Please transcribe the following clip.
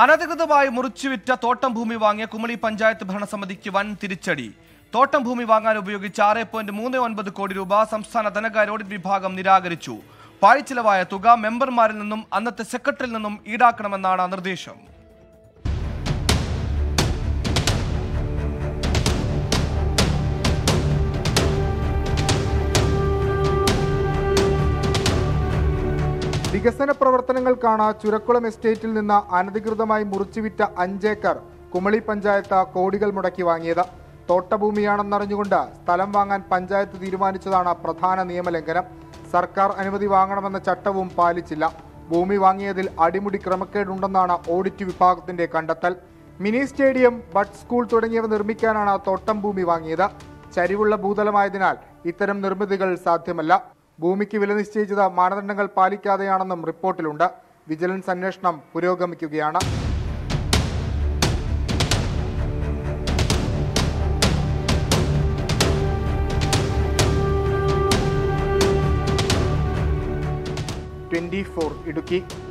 അനധികൃതമായി മുറിച്ചുവിറ്റ തോട്ടം ഭൂമി വാങ്ങിയ കുമളി പഞ്ചായത്ത് ഭരണസമിതിക്ക് വൻ തിരിച്ചടി തോട്ടം ഭൂമി വാങ്ങാൻ ഉപയോഗിച്ച ആറ് പോയിന്റ് മൂന്ന് ഒൻപത് കോടി രൂപ സംസ്ഥാന ധനകാര്യ ഓഡിറ്റ് വിഭാഗം നിരാകരിച്ചു പാഴ്ചിലവായ തുക മെമ്പർമാരിൽ നിന്നും അന്നത്തെ സെക്രട്ടറിയിൽ നിന്നും ഈടാക്കണമെന്നാണ് നിർദ്ദേശം വികസന പ്രവർത്തനങ്ങൾക്കാണ് ചുരക്കുളം എസ്റ്റേറ്റിൽ നിന്ന് അനധികൃതമായി മുറിച്ചുവിറ്റ അഞ്ചേക്കർ കുമളി പഞ്ചായത്ത് കോടികൾ മുടക്കി വാങ്ങിയത് തോട്ടഭൂമിയാണെന്നറിഞ്ഞുകൊണ്ട് സ്ഥലം വാങ്ങാൻ പഞ്ചായത്ത് തീരുമാനിച്ചതാണ് പ്രധാന നിയമലംഘനം സർക്കാർ അനുമതി വാങ്ങണമെന്ന ചട്ടവും പാലിച്ചില്ല ഭൂമി വാങ്ങിയതിൽ അടിമുടി ക്രമക്കേടുണ്ടെന്നാണ് ഓഡിറ്റ് വിഭാഗത്തിന്റെ കണ്ടെത്തൽ മിനി സ്റ്റേഡിയം ബഡ് സ്കൂൾ തുടങ്ങിയവ നിർമ്മിക്കാനാണ് തോട്ടം ഭൂമി വാങ്ങിയത് ചരിവുള്ള ഭൂതലമായതിനാൽ ഇത്തരം നിർമ്മിതികൾ സാധ്യമല്ല ഭൂമിക്ക് വില നിശ്ചയിച്ചത് മാനദണ്ഡങ്ങൾ പാലിക്കാതെയാണെന്നും റിപ്പോർട്ടിലുണ്ട് വിജിലൻസ് അന്വേഷണം പുരോഗമിക്കുകയാണ് ട്വന്റി ഫോർ ഇടുക്കി